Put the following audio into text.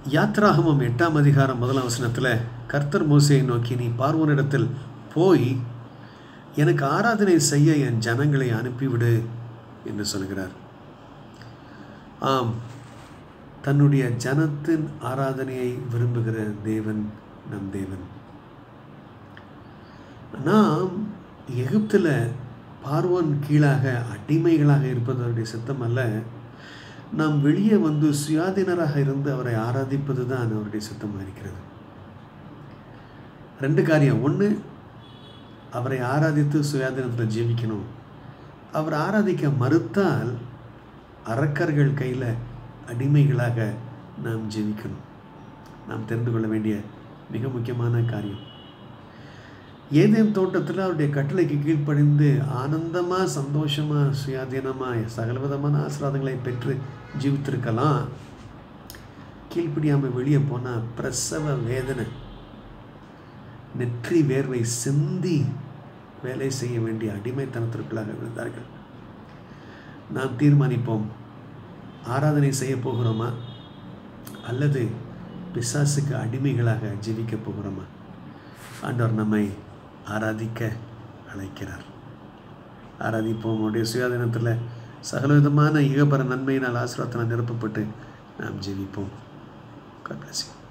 யாத்ராகமம் எட்டாம் அதிகாரம் முதலாம் வசனத்தில் கர்த்தர் மோசையை நோக்கி நீ பார்வோனிடத்தில் போய் எனக்கு ஆராதனை செய்ய என் ஜனங்களை அனுப்பிவிடு என்று சொல்கிறார் ஆம் தன்னுடைய ஜனத்தின் ஆராதனையை விரும்புகிற தேவன் நம் தேவன் நாம் எகிப்தில் பார்வோன் கீழாக அடிமைகளாக இருப்பதனுடைய சித்தம் அல்ல நாம் வெளியே வந்து சுயாதீனராக இருந்து அவரை ஆராதிப்பது தான் அவருடைய சித்தமாக இருக்கிறது ரெண்டு காரியம் ஒன்று அவரை ஆராதித்து சுயாதீனத்தில் ஜீவிக்கணும் அவர் ஆராதிக்க மறுத்தால் அரக்கர்கள் கையில் அடிமைகளாக நாம் ஜீவிக்கணும் நாம் தெரிந்து கொள்ள வேண்டிய மிக முக்கியமான காரியம் ஏதேன் தோட்டத்தில் அவருடைய கட்டளைக்கு கீழ்ப்படிந்து ஆனந்தமாக சந்தோஷமாக சுயாதீனமாக சகலவிதமான ஆசிராதங்களை பெற்று ஜீவித்திருக்கலாம் கீழ்ப்படியாமல் வெளியே போனால் பிரசவ வேதனை நெற்றி வேர்வை சிந்தி வேலை செய்ய வேண்டிய அடிமைத்தனத்திற்குள்ளாக விழுந்தார்கள் நாம் தீர்மானிப்போம் ஆராதனை செய்ய போகிறோமா அல்லது பிசாசுக்கு அடிமைகளாக ஜீவிக்க போகிறோமா ஆண்டவர் நம்மை ஆராதிக்க அழைக்கிறார் ஆராதிப்போம் அவருடைய சுயாதீனத்தில் சகலவிதமான இகபர நன்மையினால் ஆசிரத்தினால் நிரப்பப்பட்டு நாம் ஜீவிப்போம் God bless you.